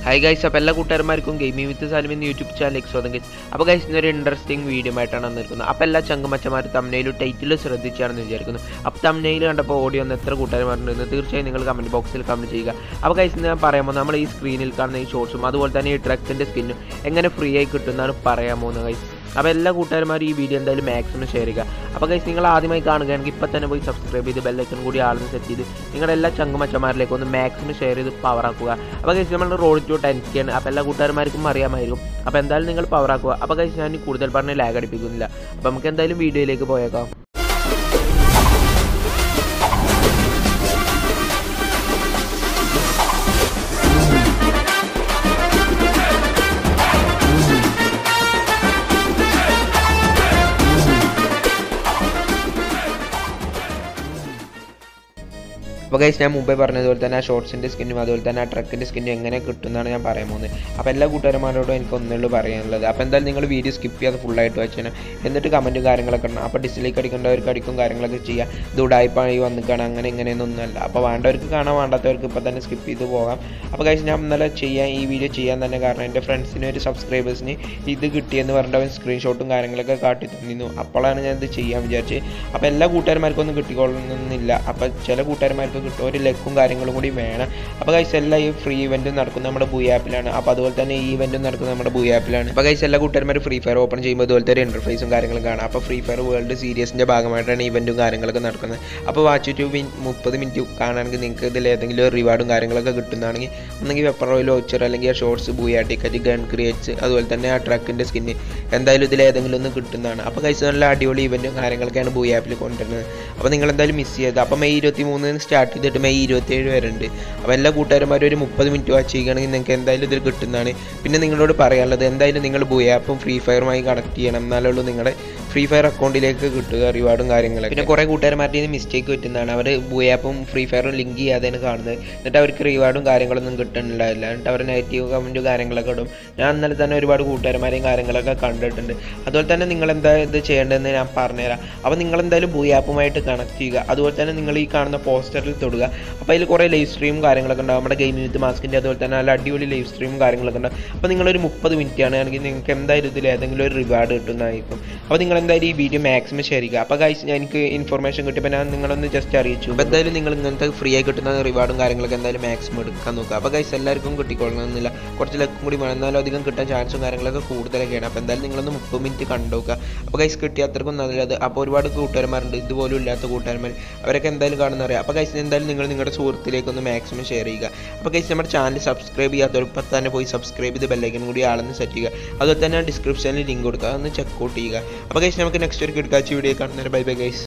hi guys അപ്പോൾ എല്ലാ കൂട്ടുകാരന്മാർക്കും gaming with Salim എന്ന യൂട്യൂബ് ചാനലിലേക്ക് സ്വാഗതം ഗൈസ് അപ്പോൾ ഗൈസ് ഇന്നൊരു ഇൻട്രസ്റ്റിംഗ് വീഡിയോ ആയിട്ടാണ് വന്നിരിക്കുന്നത് അപ്പോൾ എല്ലാ ചങ്കമച്ചമാർ തമ്മനയിലും ടൈറ്റിൽ ശ്രദ്ധിച്ചാണെന്ന് വിചാരിക്കുന്നു അപ്പോൾ തമ്മനയിൽ കണ്ടപ്പോൾ ഓടി വന്ന് എത്ര കൂട്ടുകാരന്മാരുണ്ടെന്ന് തീർച്ചയായും നിങ്ങൾ കമൻറ്റ് ബോക്സിൽ കമൻറ്റ് ചെയ്യുക അപ്പോൾ ഗൈസ് ഞാൻ പറയാമോ നമ്മൾ ഈ സ്ക്രീനിൽ കാണുന്ന ഈ ഷോർട്സും അതുപോലെ തന്നെ ഈ ഡ്രഗ്സിൻ്റെ സ്കിന്നും എങ്ങനെ ഫ്രീ ആയി കിട്ടുമെന്നാണ് പറയാൻ പോകുന്നത് ഗൈസ് അപ്പോൾ എല്ലാ കൂട്ടുകാരന്മാരും ഈ വീഡിയോ എന്തായാലും മാക്സിമം ഷെയർ ചെയ്യുക അപ്പോൾ ഗൈസ് നിങ്ങൾ ആദ്യമായി കാണുകയാണെങ്കിൽ ഇപ്പോൾ തന്നെ പോയി സബ്സ്ക്രൈബ് ചെയ്ത് ബെല്ലൈക്കൺ കൂടി ആളെന്ന് സെറ്റ് ചെയ്ത് നിങ്ങളുടെ എല്ലാ ചങ്കുമച്ചന്മാരിലേക്ക് ഒന്ന് മാക്സിമം ഷെയർ ചെയ്ത് പവർ ആക്കുക അപ്പോൾ ഗൈസ് നമ്മൾ റോഡ് ടു ടെൻ കെ ആണ് അപ്പോൾ എല്ലാ കൂട്ടുകാരന്മാർക്കും അറിയാമായിരിക്കും അപ്പോൾ എന്തായാലും നിങ്ങൾ പവർ ആക്കുക അപ്പോൾ ഗൈസ് ഞാൻ കൂടുതൽ പറഞ്ഞ് ലാഗ് അടിപ്പിക്കുന്നില്ല അപ്പോൾ നമുക്ക് എന്തായാലും വീഡിയോയിലേക്ക് പോയേക്കാം അപ്പോൾ ഗൈസ് ഞാൻ മുമ്പേ പറഞ്ഞതുപോലെ തന്നെ ആ ഷോർട്സിൻ്റെ സ്കിന്നും അതുപോലെ തന്നെ ആ ട്രക്കിൻ്റെ സ്കിന്നും എങ്ങനെ കിട്ടുമെന്നാണ് ഞാൻ പറയാൻ പോകുന്നത് അപ്പോൾ എല്ലാ കൂട്ടുകാരന്മാരോടും എനിക്ക് ഒന്നുള്ളൂ പറയാനുള്ളത് അപ്പോൾ എന്തായാലും നിങ്ങൾ വീഡിയോ സ്കിപ്പ് ചെയ്യാതെ ഫുള്ളായിട്ട് വെച്ചാൽ എന്നിട്ട് കമൻറ്റും കാര്യങ്ങളൊക്കെ ഉണ്ട് അപ്പോൾ ഡിസ്ലൈക്ക് അടിക്കേണ്ടവർക്ക് അടിക്കും കാര്യങ്ങളൊക്കെ ചെയ്യുക ഇത് ഉടായ്പായി വന്നിക്കാണ് അങ്ങനെ ഇങ്ങനെയൊന്നൊന്നുമല്ല അപ്പോൾ വേണ്ടവർക്ക് കാണാൻ വേണ്ടാത്തവർക്ക് ഇപ്പോൾ തന്നെ സ്കിപ്പ് ചെയ്ത് പോകാം അപ്പോൾ ഗൈസ് ഞാൻ ഇന്നലെ ചെയ്യാൻ ഈ വീഡിയോ ചെയ്യാൻ തന്നെ കാരണം എൻ്റെ ഫ്രണ്ട്സിന് ഒരു സബ്സ്ക്രൈബേഴ്സിന് ഇത് കിട്ടിയെന്ന് പറഞ്ഞിട്ട് അവൻ സ്ക്രീൻഷോട്ടും കാര്യങ്ങളൊക്കെ കാട്ടി തന്നിരുന്നു അപ്പോഴാണ് ഞാൻ ഇത് ചെയ്യാൻ വിചാരിച്ചത് അപ്പോൾ എല്ലാ കൂട്ടുകാരന്മാർക്കൊന്നും കിട്ടിക്കൊള്ളുന്നില്ല അപ്പോൾ ചില കൂട്ടുകാരന്മാർക്ക് കിട്ടും ഒരു ലക്കും കാര്യങ്ങളും കൂടി വേണം അപ്പോൾ ഗൈസ് എല്ലാ ഈ ഫ്രീ ഇവൻറ്റും നടക്കുന്നത് നമ്മുടെ ബുയ ആപ്പിലാണ് അപ്പോൾ അതുപോലെ തന്നെ ഈ ഇവൻറ്റും നടക്കുന്നത് നമ്മുടെ ബുയ ആപ്പിലാണ് അപ്പോൾ ഗൈസ് എല്ലാ കൂട്ടുകാരന്മാർ ഫ്രീ ഫയർ ഓപ്പൺ ചെയ്യുമ്പോൾ ഇതുപോലത്തെ ഒരു ഇൻ്റർഫേസും കാര്യങ്ങളും കാണാം അപ്പോൾ ഫ്രീ ഫയർ വേൾഡ് സീരീസിൻ്റെ ഭാഗമായിട്ടാണ് ഇവൻറ്റും കാര്യങ്ങളൊക്കെ നടക്കുന്നത് അപ്പോൾ വാച്ച് ടു മുപ്പത് മിനിറ്റ് കാണുകയാണെങ്കിൽ നിങ്ങൾക്ക് ഇതിൽ ഏതെങ്കിലും ഒരു റിവാർഡും കാര്യങ്ങളൊക്കെ കിട്ടുന്നതാണെങ്കിൽ ഒന്നെങ്കിൽ വെപ്പർ ഓയിൽ ഓച്ചർ അല്ലെങ്കിൽ ആ shorts Booyah ticket gun creates അതുപോലെ തന്നെ ആ ട്രക്കിൻ്റെ സ്കിന്ന് എന്തായാലും ഇതിൽ ഏതെങ്കിലും ഒന്ന് കിട്ടുന്നതാണ് അപ്പോൾ കഴിച്ച് നല്ല അടിപൊളി ഇവൻറ്റും കാര്യങ്ങളൊക്കെയാണ് ബൂയ ആപ്പിൽ കൊണ്ടുവരുന്നത് അപ്പോൾ നിങ്ങൾ എന്തായാലും മിസ് ചെയ്തത് അപ്പോൾ മെയ് ഇരുപത്തി മൂന്നിന് സ്റ്റാർട്ട് ചെയ്തിട്ട് മെയ് ഇരുപത്തേഴ് വരെ ഉണ്ട് അപ്പോൾ എല്ലാ കൂട്ടുകാരന്മാരും ഒരു മുപ്പത് മിനിറ്റ് വാച്ച് ചെയ്യുകയാണെങ്കിൽ നിങ്ങൾക്ക് എന്തായാലും ഇതിൽ കിട്ടുന്നതാണ് പിന്നെ നിങ്ങളോട് പറയാനുള്ളത് എന്തായാലും നിങ്ങൾ ബൂയ ആപ്പും ഫ്രീ ഫയറുമായി കണക്ട് ചെയ്യണം എന്നാലേ ഉള്ളൂ നിങ്ങളുടെ ഫ്രീ ഫയർ അക്കൗണ്ടിലേക്ക് കിട്ടുക റിവാർഡും കാര്യങ്ങളൊക്കെ പിന്നെ കുറേ കൂട്ടുകാരന്മാരുടെ നിന്ന് മിസ്റ്റേക്ക് പറ്റുന്നതാണ് അവർ ബൂയ ആപ്പും ഫ്രീ ഫയറും ലിങ്ക് ചെയ്യാതെയാണ് കാണുന്നത് എന്നിട്ട് അവർക്ക് റിവാർഡും കാര്യങ്ങളൊന്നും കിട്ടുന്നുണ്ടാവില്ല എന്നിട്ട് അവർ നെഗറ്റീവ് കമൻറ്റും കാര്യങ്ങളൊക്കെ ഇടും ഞാൻ ഇന്നലെ തന്നെ ഒരുപാട് കൂട്ടുകാരന്മാരെയും കാര്യങ്ങളൊക്കെ കണ്ടിട്ടുണ്ട് അതുപോലെ തന്നെ നിങ്ങൾ എന്താ ഇത് ചെയ്യേണ്ടതെന്ന് ഞാൻ പറഞ്ഞുതരാം അപ്പോൾ നിങ്ങൾ എന്തായാലും ബൂയ ആപ്പുമായിട്ട് കണക്ട് ചെയ്യുക അതുപോലെ തന്നെ നിങ്ങൾ ഈ കാണുന്ന പോസ്റ്ററിൽ തൊടുക അപ്പോൾ അതിൽ കുറേ ലൈവ് സ്ട്രീമും കാര്യങ്ങളൊക്കെ ഉണ്ടാവും നമ്മുടെ ഗെയിം വിത്ത് മാസ്കിൻ്റെ അതുപോലെ തന്നെ നല്ല അടിപൊളി ലൈവ് സ്ട്രീമും കാര്യങ്ങളൊക്കെ ഉണ്ടാവും അപ്പോൾ നിങ്ങളൊരു മുപ്പത് മിനിറ്റ് ആണ് ആണെങ്കിൽ നിങ്ങൾക്ക് എന്തായാലും ഇതിൽ ഏതെങ്കിലും ഒരു റിവാർഡ് കിട്ടുന്നതായിരിക്കും അപ്പോൾ നിങ്ങൾ എന്തായാലും ഈ വീഡിയോ മാക്സിമം ഷെയർ ചെയ്യുക അപ്പോൾ ഗൈസ് എനിക്ക് ഇൻഫർമേഷൻ കിട്ടിയപ്പോൾ ഞാൻ നിങ്ങളൊന്ന് ജസ്റ്റ് അറിയിച്ചു അപ്പോൾ എന്തായാലും നിങ്ങൾ ഇങ്ങനത്തെ ഫ്രീ ആയി കിട്ടുന്ന റിവാർഡും കാര്യങ്ങളൊക്കെ എന്തായാലും മാക്സിമം എടുക്കാൻ നോക്കുക അപ്പോൾ ഗൈസ് എല്ലാവർക്കും കിട്ടിക്കൊള്ളണമെന്നില്ല കുറച്ച് ലക്കും കൂടി വേണം എന്നാലും അധികം കിട്ടാൻ ചാൻസും കാര്യങ്ങളൊക്കെ കൂടുതലൊക്കെയാണ് അപ്പോൾ എന്തായാലും നിങ്ങളൊന്ന് മുപ്പത് മിനിറ്റ് കണ്ടുനോക്കുക അപ്പോൾ ഗൈസ് കിട്ടിയ അത്രക്കും നല്ലത് അപ്പോൾ ഒരുപാട് കൂട്ടുകാരന്മാരുണ്ട് ഇതുപോലും ഇല്ലാത്ത കൂട്ടുകാരന്മാർ അവരൊക്കെ എന്തായാലും കാണുന്ന അറിയാം അപ്പോൾ ഗൈസ് എന്തായാലും നിങ്ങൾ നിങ്ങളുടെ സുഹൃത്തിലേക്ക് ഒന്ന് മാക്സിമം ഷെയർ ചെയ്യുക അപ്പോൾ ഗൈസ് നമ്മുടെ ചാനൽ സബ്സ്ക്രൈബ് ചെയ്യാത്തവർ ഇപ്പം തന്നെ പോയി സബ്സ്ക്രൈബ് ചെയ്ത് ബെല്ലൈക്കൻ കൂടി ആളെന്ന് സെറ്റ് ചെയ്യുക അതുപോലെ തന്നെ ഡിസ്ക്രിപ്ഷനിൽ ലിങ്ക് കൊടുക്കുക അതൊന്ന് ചെക്ക് ഔട്ട് ചെയ്യുക അപ്പോൾ ഗൈസ് നമുക്ക് നെക്സ്റ്റ് ഒരു കിടക്കാച്ച വീഡിയോ കാണുന്നവരെ ബൈ ബൈ ഗൈസ്